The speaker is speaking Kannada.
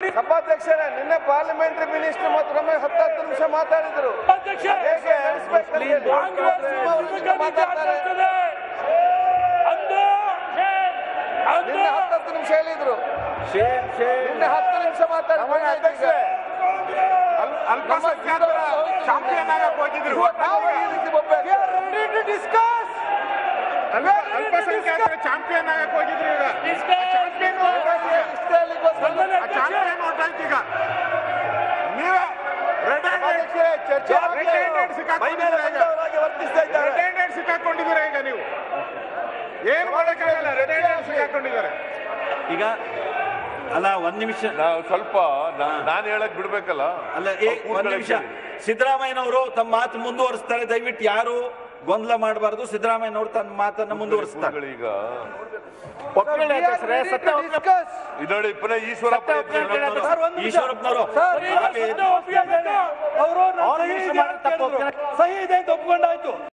ಸಭಾಧ್ಯಕ್ಷರೇ ನಿನ್ನೆ ಪಾರ್ಲಿಮೆಂಟರಿ ಮಿನಿಸ್ಟರ್ ಮತ್ತು ರಮೇಶ್ ಹತ್ತತ್ತು ನಿಮಿಷ ಮಾತಾಡಿದ್ರು ಅಧ್ಯಕ್ಷ ಹೇಗೆ respect ಅಂತ ಹೇಳಿ. ಕಾಂಗ್ರೆಸ್ ಅವ್ರು ನಿನ್ನೆ ಮಾತಾಡ್ತಾರೆ. ಆಚರಿಸ್ತದೆ. ಅಂದು ಅಂದು ನಿನ್ನೆ ಹತ್ತತ್ತು ನಿಮಿಷ ಹೇಳಿದ್ರು ನಿನ್ನೆ ಹತ್ತು ನಿಮಿಷ ಮಾತಾಡಿದ್ರು ಅಲ್ಪಸಂಖ್ಯಾತರ ಚಾಂಪಿಯನ್ ಆಗಕ್ಕೆ ಹೋಗಿದ್ರು ನಾವು ಈ ರೀತಿ ಒಬ್ಬ- ಅಲ್ಲ, ಅಲ್ಪಸಂಖ್ಯಾತರ ಚಾಂಪಿಯನ್ ಆಗಕ್ಕೆ ಹೋಗಿದ್ರು ಈಗ ಚಾಂಪಿಯನ್ ಇಷ್ಟೇ ಅಲ್ಲಿಗೋಸ್ಕರ ಆ ಚಾಂಪಿಯನ್ ಹೊರಟಾಯ್ತು ಈಗ ನೀವೇ ರೆಡ್ ಹ್ಯಾಂಡೆಡ್ ಸಭಾಧ್ಯಕ್ಷರೇ, ಚರ್ಚೆ ರೆಡ್ ಆಗ್ಲಿ. ಹ್ಯಾಂಡೆಡ್ ಸಿಕ್ಕಾಕೊಂಡಿದ್ದೀರಾ ಈಗ ರೆಡ್ ಹ್ಯಾಂಡೆಡ್ ಸಿಕ್ಕಾಕೊಂಡಿದ್ದೀರಾ ಈಗ ನೀವು ಏನು ಮಾಡೋಕ್ಕಾಗಲ್ಲ ರೆಡ್ ಹ್ಯಾಂಡೆಡ್ ಸಿಕ್ಕಾಕೊಂಡಿದ್ದಾರೆ ಈಗ ಅಲ್ಲ ಒಂದ್ ನಿಮಿಷ ನಾವು ಸ್ವಲ್ಪ ನಾ- ನಾನ್ ಹೇಳಕ್ ಬಿಡ್ಬೇಕಲ್ಲ ಅಲ್ಲ ಏ ಒಂದ್ ನಿಮಿಷ ಸಿದ್ದರಾಮಯ್ಯನವರು ತಮ್ಮ ಮಾತು ಮುಂದುವರಿಸ್ತಾರೆ ದಯವಿಟ್ಟು ಯಾರು ಗೊಂದಲ ಮಾಡಬಾರದು ಸಿದ್ದರಾಮಯ್ಯನವರು ತನ್ನ ಮಾತನ್ನ ಮುಂದುವರಿಸ್ತಾರೆ ಈಗ Discuss. ಇದನೋಡಿ ಪುನಃ ಈಶ್ವರಪ್ಪ ಎದ್ದು ಈಶ್ವರಪ್ಪನವರು ಸರಿ, ಸತ್ಯ ಒಪ್ಪಿಗೆ ಬೇಕು. ಅವರು ನನ್ನ ಸಹಿ ಇದೆ ಅಂತ ಒಪ್ಕೊಂಡಾಯ್ತು